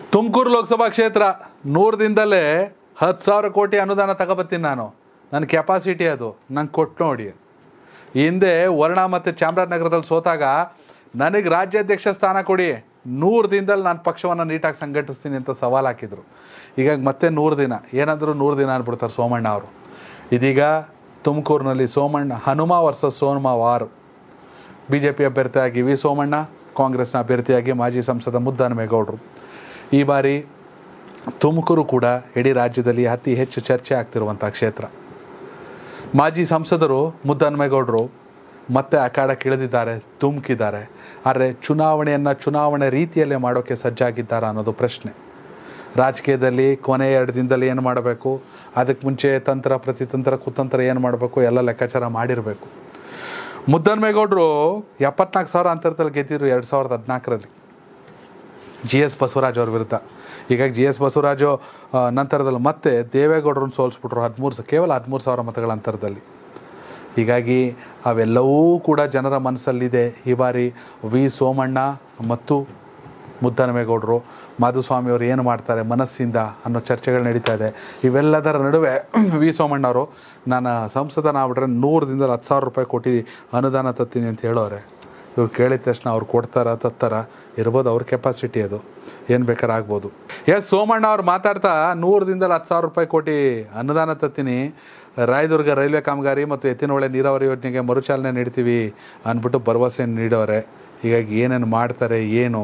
ತುಮಕೂರು ಲೋಕಸಭಾ ಕ್ಷೇತ್ರ ನೂರು ದಿನದಲ್ಲೇ ಹತ್ತು ಸಾವಿರ ಕೋಟಿ ಅನುದಾನ ತಗೋಬತ್ತೀನಿ ನಾನು ನನ್ನ ಕೆಪಾಸಿಟಿ ಅದು ನಂಗೆ ಕೊಟ್ಟು ನೋಡಿ ಈ ಹಿಂದೆ ವರ್ಣ ಮತ್ತು ಚಾಮರಾಜನಗರದಲ್ಲಿ ಸೋತಾಗ ನನಗೆ ರಾಜ್ಯಾಧ್ಯಕ್ಷ ಸ್ಥಾನ ಕೊಡಿ ನೂರು ದಿನದಲ್ಲಿ ನಾನು ಪಕ್ಷವನ್ನು ನೀಟಾಗಿ ಸಂಘಟಿಸ್ತೀನಿ ಅಂತ ಸವಾಲು ಹಾಕಿದರು ಈಗ ಮತ್ತೆ ನೂರು ದಿನ ಏನಂದ್ರು ನೂರು ದಿನ ಅಂದ್ಬಿಡ್ತಾರೆ ಸೋಮಣ್ಣ ಅವರು ಇದೀಗ ತುಮಕೂರಿನಲ್ಲಿ ಸೋಮಣ್ಣ ಹನುಮ ವರ್ಸಸ್ ಸೋಮ ವಾರ್ ಬಿ ಜೆ ಪಿ ಅಭ್ಯರ್ಥಿಯಾಗಿ ವಿ ಸೋಮಣ್ಣ ಕಾಂಗ್ರೆಸ್ನ ಅಭ್ಯರ್ಥಿಯಾಗಿ ಮಾಜಿ ಸಂಸದ ಮುದ್ದಹನುಮೇಗೌಡರು ಈ ಬಾರಿ ತುಮಕೂರು ಕೂಡ ಇಡೀ ರಾಜ್ಯದಲ್ಲಿ ಅತಿ ಹೆಚ್ಚು ಚರ್ಚೆ ಆಗ್ತಿರುವಂಥ ಕ್ಷೇತ್ರ ಮಾಜಿ ಸಂಸದರು ಮುದ್ದಹನುಮೇಗೌಡರು ಮತ್ತೆ ಅಖಾಡಕ್ಕೆ ಇಳಿದಿದ್ದಾರೆ ಧುಮುಕಿದ್ದಾರೆ ಆದರೆ ಚುನಾವಣೆಯನ್ನು ಚುನಾವಣೆ ರೀತಿಯಲ್ಲೇ ಮಾಡೋಕ್ಕೆ ಸಜ್ಜಾಗಿದ್ದಾರಾ ಅನ್ನೋದು ಪ್ರಶ್ನೆ ರಾಜಕೀಯದಲ್ಲಿ ಕೊನೆ ಎರಡು ದಿನದಲ್ಲಿ ಏನು ಮಾಡಬೇಕು ಅದಕ್ಕೆ ಮುಂಚೆ ತಂತ್ರ ಪ್ರತಿತಂತ್ರ ಕುತಂತ್ರ ಏನು ಮಾಡಬೇಕು ಎಲ್ಲ ಲೆಕ್ಕಾಚಾರ ಮಾಡಿರಬೇಕು ಮುದ್ದನ್ಮೇಗೌಡರು ಎಪ್ಪತ್ನಾಲ್ಕು ಸಾವಿರ ಅಂತರದಲ್ಲಿ ಗೆದ್ದಿದ್ರು ಎರಡು ಸಾವಿರದ ಹದಿನಾಲ್ಕರಲ್ಲಿ ಜಿ ಎಸ್ ಬಸವರಾಜ್ ಅವ್ರ ವಿರುದ್ಧ ಹೀಗಾಗಿ ಜಿ ಎಸ್ ಬಸವರಾಜು ಆ, ನಂತರದಲ್ಲಿ ಮತ್ತೆ ದೇವೇಗೌಡರನ್ನ ಸೋಲಿಸ್ಬಿಟ್ರು ಹದಿಮೂರು ಸ ಕೇವಲ ಹದಿಮೂರು ಸಾವಿರ ಮತಗಳ ಅಂತರದಲ್ಲಿ ಹೀಗಾಗಿ ಅವೆಲ್ಲವೂ ಕೂಡ ಜನರ ಮನಸ್ಸಲ್ಲಿದೆ ಈ ಬಾರಿ ವಿ ಸೋಮಣ್ಣ ಮತ್ತು ಮುದ್ದನಮೇಗೌಡರು ಮಾಧುಸ್ವಾಮಿ ಅವರು ಏನು ಮಾಡ್ತಾರೆ ಮನಸ್ಸಿಂದ ಅನ್ನೋ ಚರ್ಚೆಗಳು ನಡೀತಾ ಇದೆ ಇವೆಲ್ಲದರ ನಡುವೆ ವಿ ಸೋಮಣ್ಣ ಅವರು ನಾನು ಸಂಸದನಾಗ್ಬಿಟ್ರೆ ನೂರು ದಿನದಲ್ಲಿ ಹತ್ತು ಸಾವಿರ ರೂಪಾಯಿ ಕೊಟ್ಟು ಅನುದಾನ ತತ್ತೀನಿ ಅಂತ ಹೇಳೋರೆ ಇವ್ರು ಕೇಳಿದ ತಕ್ಷಣ ಅವ್ರು ಕೊಡ್ತಾರ ತತ್ತಾರ ಇರ್ಬೋದು ಅವ್ರ ಕೆಪಾಸಿಟಿ ಅದು ಏನು ಬೇಕಾದ್ರೆ ಆಗ್ಬೋದು ಎಸ್ ಸೋಮಣ್ಣ ಅವ್ರು ಮಾತಾಡ್ತಾ ನೂರು ದಿನದಲ್ಲಿ ಹತ್ತು ಸಾವಿರ ರೂಪಾಯಿ ಕೋಟಿ ಅನುದಾನ ತತ್ತೀನಿ ರಾಯದುರ್ಗ ರೈಲ್ವೆ ಕಾಮಗಾರಿ ಮತ್ತು ಎತ್ತಿನಹೊಳೆ ನೀರಾವರಿ ಯೋಜನೆಗೆ ಮರುಚಾಲನೆ ನೀಡ್ತೀವಿ ಅಂದ್ಬಿಟ್ಟು ಭರವಸೆ ನೀಡೋರೆ ಹೀಗಾಗಿ ಏನೇನು ಮಾಡ್ತಾರೆ ಏನು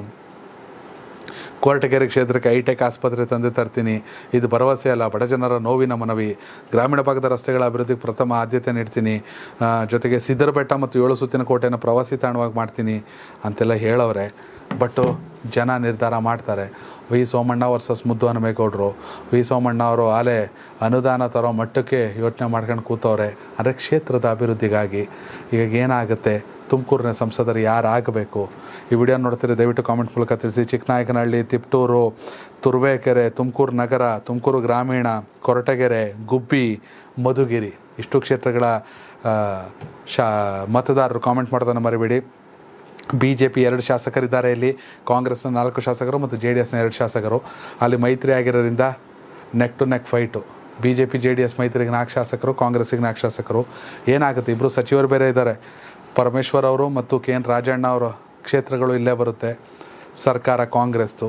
ಕೊರಟಗೆರೆ ಕ್ಷೇತ್ರಕ್ಕೆ ಹೈಟೆಕ್ ಆಸ್ಪತ್ರೆ ತಂದೆ ತರ್ತೀನಿ ಇದು ಭರವಸೆ ಅಲ್ಲ ಬಡಜನರ ನೋವಿನ ಮನವಿ ಗ್ರಾಮೀಣ ಭಾಗದ ರಸ್ತೆಗಳ ಅಭಿವೃದ್ಧಿಗೆ ಪ್ರಥಮ ಆದ್ಯತೆ ನೀಡ್ತೀನಿ ಆ, ಜೊತೆಗೆ ಸಿದ್ದರಬೆಟ್ಟ ಮತ್ತು ಏಳು ಸುತ್ತಿನ ಕೋಟೆಯನ್ನು ಪ್ರವಾಸಿ ತಾಣವಾಗಿ ಮಾಡ್ತೀನಿ ಅಂತೆಲ್ಲ ಹೇಳೋರೆ ಬಟ್ಟು ಜನ ನಿರ್ಧಾರ ಮಾಡ್ತಾರೆ ವಿ ಸೋಮಣ್ಣ ವರ್ಸಸ್ ಮುದ್ದು ಹನುಮೇಗೌಡರು ವಿ ಸೋಮಣ್ಣ ಅವರು ಆಲೆ ಅನುದಾನ ತರೋ ಮಟ್ಟಕ್ಕೆ ಯೋಚನೆ ಮಾಡ್ಕೊಂಡು ಕೂತವ್ರೆ ಅಂದರೆ ಕ್ಷೇತ್ರದ ಅಭಿವೃದ್ಧಿಗಾಗಿ ಈಗ ಏನಾಗುತ್ತೆ ತುಮಕೂರಿನ ಸಂಸದರು ಯಾರು ಆಗಬೇಕು ಈ ವಿಡಿಯೋ ನೋಡ್ತೀರಿ ದಯವಿಟ್ಟು ಕಾಮೆಂಟ್ ಮೂಲಕ ತಿಳಿಸಿ ಚಿಕ್ಕನಾಯಕನಹಳ್ಳಿ ತಿಪ್ಟೂರು ತುರುವೇಕೆರೆ ತುಮಕೂರು ನಗರ ತುಮಕೂರು ಗ್ರಾಮೀಣ ಕೊರಟಗೆರೆ ಗುಬ್ಬಿ ಮಧುಗಿರಿ ಇಷ್ಟು ಕ್ಷೇತ್ರಗಳ ಆ, ಶಾ ಮತದಾರರು ಕಾಮೆಂಟ್ ಮಾಡೋದನ್ನು ಮರಿಬೇಡಿ ಬಿ ಜೆ ಪಿ ಎರಡು ಶಾಸಕರಿದ್ದಾರೆ ಇಲ್ಲಿ ಕಾಂಗ್ರೆಸ್ನ ನಾಲ್ಕು ಶಾಸಕರು ಮತ್ತು ಜೆ ಡಿ ಎಸ್ನ ಎರಡು ಶಾಸಕರು ಅಲ್ಲಿ ಮೈತ್ರಿ ಆಗಿರೋದ್ರಿಂದ neck to neck fight B J P J D S ಮೈತ್ರಿಗೆ ನಾಲ್ಕು ಶಾಸಕರು ಕಾಂಗ್ರೆಸ್ಸಿಗೆ ನಾಲ್ಕು ಶಾಸಕರು ಏನಾಗುತ್ತೆ ಇಬ್ಬರು ಸಚಿವರು ಬೇರೆ ಇದ್ದಾರೆ ಪರಮೇಶ್ವರ್ ಅವರು ಮತ್ತು ಕೆ ಎನ್ ರಾಜಣ್ಣ ಅವರ ಕ್ಷೇತ್ರಗಳು ಇಲ್ಲೇ ಬರುತ್ತೆ ಸರ್ಕಾರ ಕಾಂಗ್ರೆಸ್ದು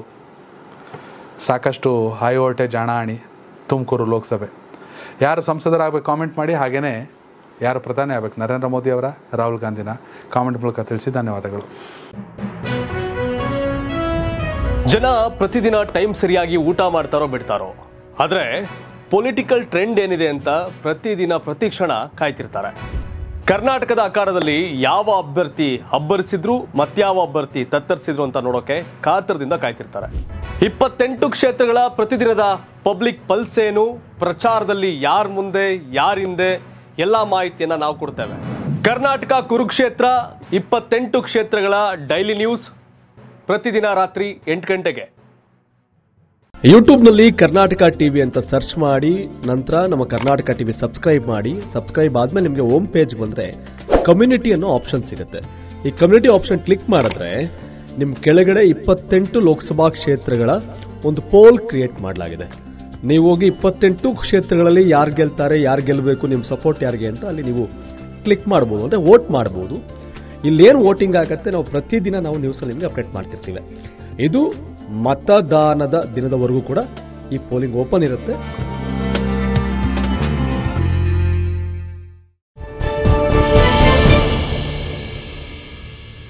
ಸಾಕಷ್ಟು ಹೈ ವೋಲ್ಟೇಜ್ ಹಣಾಹಣಿ ತುಮಕೂರು ಲೋಕಸಭೆ ಯಾರು ಸಂಸದರಾಗಬೇಕು ಕಾಮೆಂಟ್ ಮಾಡಿ ಹಾಗೆಯೇ ಯಾರು ಪ್ರಧಾನಿ ಆಗಬೇಕು ನರೇಂದ್ರ ಮೋದಿ ಅವರ ರಾಹುಲ್ ಗಾಂಧಿನ ಕಾಮೆಂಟ್ ಮೂಲಕ ತಿಳಿಸಿ ಧನ್ಯವಾದಗಳು ಜನ ಪ್ರತಿದಿನ ಟೈಮ್ ಸರಿಯಾಗಿ ಊಟ ಮಾಡ್ತಾರೋ ಬಿಡ್ತಾರೋ ಆದ್ರೆ ಪೊಲಿಟಿಕಲ್ ಟ್ರೆಂಡ್ ಏನಿದೆ ಅಂತ ಪ್ರತಿದಿನ ಪ್ರತಿ ಕ್ಷಣ ಕಾಯ್ತಿರ್ತಾರೆ ಕರ್ನಾಟಕದ ಅಖಾಡದಲ್ಲಿ ಯಾವ ಅಭ್ಯರ್ಥಿ ಅಬ್ಬರಿಸಿದ್ರು ಮತ್ಯಾವ ಅಭ್ಯರ್ಥಿ ತತ್ತರಿಸಿದ್ರು ಅಂತ ನೋಡೋಕೆ ಕಾತರದಿಂದ ಕಾಯ್ತಿರ್ತಾರೆ ಇಪ್ಪತ್ತೆಂಟು ಕ್ಷೇತ್ರಗಳ ಪ್ರತಿದಿನದ ಪಬ್ಲಿಕ್ ಪಲ್ಸ್ ಏನು ಪ್ರಚಾರದಲ್ಲಿ ಯಾರ ಮುಂದೆ ಯಾರ ಹಿಂದೆ ಎಲ್ಲ ಮಾಹಿತಿಯನ್ನ ನಾವು ಕೊಡ್ತೇವೆ ಕರ್ನಾಟಕ ಕುರುಕ್ಷೇತ್ರ ಇಪ್ಪತ್ತೆಂಟು ಕ್ಷೇತ್ರಗಳ ಡೈಲಿ ನ್ಯೂಸ್ ಪ್ರತಿದಿನ ರಾತ್ರಿ ಎಂಟು ಗಂಟೆಗೆ ಯೂಟ್ಯೂಬ್ನಲ್ಲಿ ಕರ್ನಾಟಕ ಟಿವಿ ಅಂತ ಸರ್ಚ್ ಮಾಡಿ ನಂತರ ನಮ್ಮ ಕರ್ನಾಟಕ ಟಿವಿ ಸಬ್ಸ್ಕ್ರೈಬ್ ಮಾಡಿ ಸಬ್ಸ್ಕ್ರೈಬ್ ಆದ್ಮೇಲೆ ನಿಮಗೆ ಹೋಮ್ ಪೇಜ್ ಬಂದರೆ ಕಮ್ಯುನಿಟಿ ಅನ್ನೋ ಆಪ್ಷನ್ ಸಿಗುತ್ತೆ ಈ ಕಮ್ಯುನಿಟಿ ಆಪ್ಷನ್ ಕ್ಲಿಕ್ ಮಾಡಿದ್ರೆ ನಿಮ್ಮ ಕೆಳಗಡೆ ಇಪ್ಪತ್ತೆಂಟು ಲೋಕಸಭಾ ಕ್ಷೇತ್ರಗಳ ಒಂದು ಪೋಲ್ ಕ್ರಿಯೇಟ್ ಮಾಡಲಾಗಿದೆ ನೀವು ಹೋಗಿ ಇಪ್ಪತ್ತೆಂಟು ಕ್ಷೇತ್ರಗಳಲ್ಲಿ ಯಾರು ಗೆಲ್ತಾರೆ ಯಾರು ಗೆಲ್ಲಬೇಕು ನಿಮ್ಮ ಸಪೋರ್ಟ್ ಯಾರಿಗೆ ಅಂತ ಅಲ್ಲಿ ನೀವು ಕ್ಲಿಕ್ ಮಾಡ್ಬೋದು ಅಂದರೆ ವೋಟ್ ಮಾಡ್ಬೋದು ಇಲ್ಲೇನು ವೋಟಿಂಗ್ ಆಗುತ್ತೆ ನಾವು ಪ್ರತಿದಿನ ನಾವು ನ್ಯೂಸಲ್ಲಿ ನಿಮಗೆ ಅಪ್ಡೇಟ್ ಮಾಡ್ತಿರ್ತೀವಿ ಇದು ಮತದಾನದ ದಿನದವರೆಗೂ ಕೂಡ ಈ ಪೋಲಿಂಗ್ ಓಪನ್ ಇರುತ್ತೆ